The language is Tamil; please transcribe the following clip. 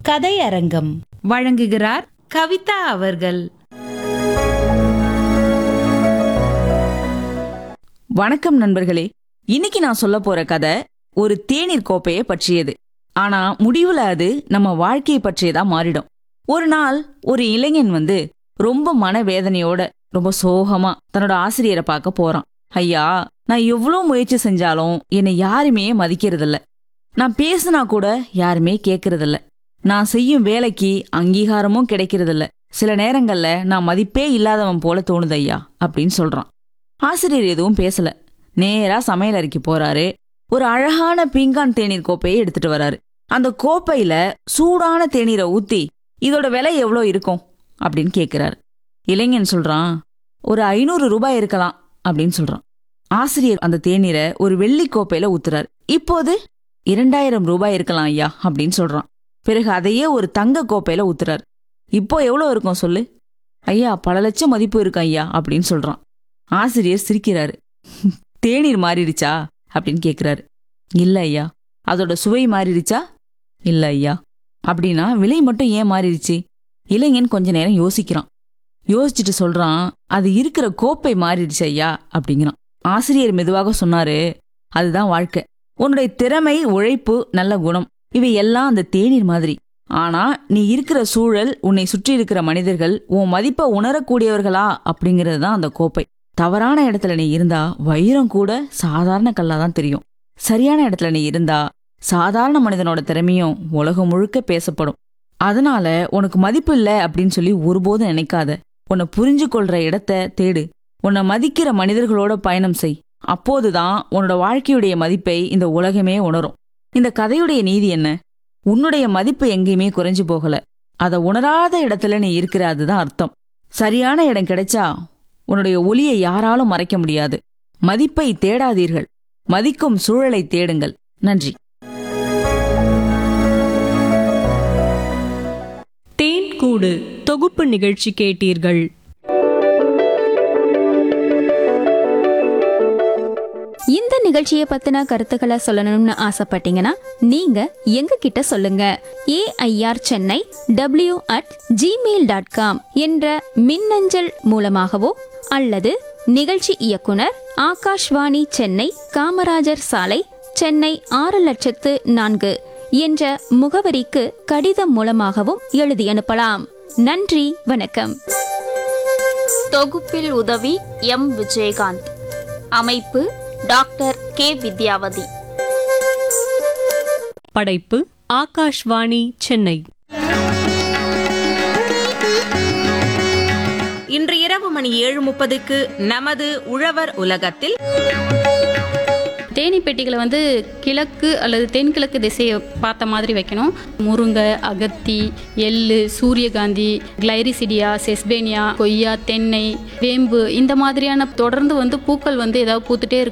கதை அரங்கம் வழங்குகிறார் கவிதா அவர்கள் வணக்கம் நண்பர்களே இன்னைக்கு நான் சொல்ல போற கதை ஒரு தேநீர் கோப்பையை பற்றியது ஆனா முடிவுல அது நம்ம வாழ்க்கையை பற்றியதா மாறிடும் ஒரு நாள் ஒரு இளைஞன் வந்து ரொம்ப மனவேதனையோட ரொம்ப சோகமா தன்னோட ஆசிரியரை பார்க்க போறான் ஐயா நான் எவ்வளோ முயற்சி செஞ்சாலும் என்னை யாருமே மதிக்கிறதில்ல நான் பேசுனா கூட யாருமே கேட்கறதில்ல நான் செய்யும் வேலைக்கு அங்கீகாரமும் கிடைக்கிறதில்ல சில நேரங்கள்ல நான் மதிப்பே இல்லாதவன் போல தோணுது ஐயா அப்படின்னு சொல்றான் ஆசிரியர் எதுவும் பேசல நேரா சமையல் அறைக்கு போறாரு ஒரு அழகான பீங்கான் தேநீர் கோப்பையை எடுத்துட்டு வராரு அந்த கோப்பையில சூடான தேநீரை ஊத்தி இதோட விலை எவ்வளோ இருக்கும் அப்படின்னு கேக்குறாரு இளைஞன் சொல்றான் ஒரு ஐநூறு ரூபாய் இருக்கலாம் அப்படின்னு சொல்றான் ஆசிரியர் அந்த தேநீரை ஒரு வெள்ளி கோப்பையில ஊத்துறாரு இப்போது இரண்டாயிரம் ரூபாய் இருக்கலாம் ஐயா அப்படின்னு சொல்றான் பிறகு அதையே ஒரு தங்க கோப்பையில ஊத்துறாரு இப்போ எவ்வளோ இருக்கும் சொல்லு ஐயா பல லட்சம் மதிப்பு இருக்கும் ஐயா அப்படின்னு சொல்றான் ஆசிரியர் சிரிக்கிறாரு தேநீர் மாறிடுச்சா அப்படின்னு கேக்குறாரு இல்ல ஐயா அதோட சுவை மாறிடுச்சா இல்ல ஐயா அப்படின்னா விலை மட்டும் ஏன் மாறிடுச்சு இளைஞன் கொஞ்ச நேரம் யோசிக்கிறான் யோசிச்சுட்டு சொல்றான் அது இருக்கிற கோப்பை மாறிடுச்சு ஐயா அப்படிங்கிறான் ஆசிரியர் மெதுவாக சொன்னாரு அதுதான் வாழ்க்கை உன்னுடைய திறமை உழைப்பு நல்ல குணம் இவை எல்லாம் அந்த தேநீர் மாதிரி ஆனா நீ இருக்கிற சூழல் உன்னை சுற்றி இருக்கிற மனிதர்கள் உன் மதிப்பை உணரக்கூடியவர்களா அப்படிங்கிறது தான் அந்த கோப்பை தவறான இடத்துல நீ இருந்தா வைரம் கூட சாதாரண கல்லா தான் தெரியும் சரியான இடத்துல நீ இருந்தா சாதாரண மனிதனோட திறமையும் உலகம் முழுக்க பேசப்படும் அதனால உனக்கு மதிப்பு இல்ல அப்படின்னு சொல்லி ஒருபோதும் நினைக்காத உன்னை புரிஞ்சு கொள்ற இடத்த தேடு உன்னை மதிக்கிற மனிதர்களோட பயணம் செய் அப்போதுதான் உன்னோட வாழ்க்கையுடைய மதிப்பை இந்த உலகமே உணரும் இந்த கதையுடைய நீதி என்ன உன்னுடைய மதிப்பு எங்கேயுமே குறைஞ்சு போகல அதை உணராத இடத்துல நீ இருக்கிற அதுதான் அர்த்தம் சரியான இடம் கிடைச்சா உன்னுடைய ஒளியை யாராலும் மறைக்க முடியாது மதிப்பை தேடாதீர்கள் மதிக்கும் சூழலை தேடுங்கள் நன்றி தேன் கூடு தொகுப்பு நிகழ்ச்சி கேட்டீர்கள் இந்த நிகழ்ச்சியை பத்தின கருத்துக்களை சொல்லணும்னு ஆசைப்பட்டீங்கன்னா நீங்க எங்க கிட்ட சொல்லுங்க AIR Chennai W at Gmail dot com என்ற மின்னஞ்சல் மூலமாகவோ அல்லது நிகழ்ச்சி இயக்குனர் ஆகாஷ்வாணி சென்னை காமராஜர் சாலை சென்னை ஆறு லட்சத்து நான்கு என்ற முகவரிக்கு கடிதம் மூலமாகவும் எழுதி அனுப்பலாம் நன்றி வணக்கம் தொகுப்பில் உதவி எம் விஜயகாந்த் அமைப்பு டாக்டர் கே வித்யாவதி படைப்பு ஆகாஷ்வாணி சென்னை இன்று இரவு மணி ஏழு முப்பதுக்கு நமது உழவர் உலகத்தில் தேனி பெட்டிகளை வந்து கிழக்கு அல்லது தென்கிழக்கு திசையை பார்த்த மாதிரி வைக்கணும் முருங்கை அகத்தி எள்ளு சூரியகாந்தி கிளைரிசிடியா செஸ்பேனியா கொய்யா தென்னை வேம்பு இந்த மாதிரியான தொடர்ந்து வந்து பூக்கள் வந்து ஏதாவது பூத்துட்டே இருக்கும்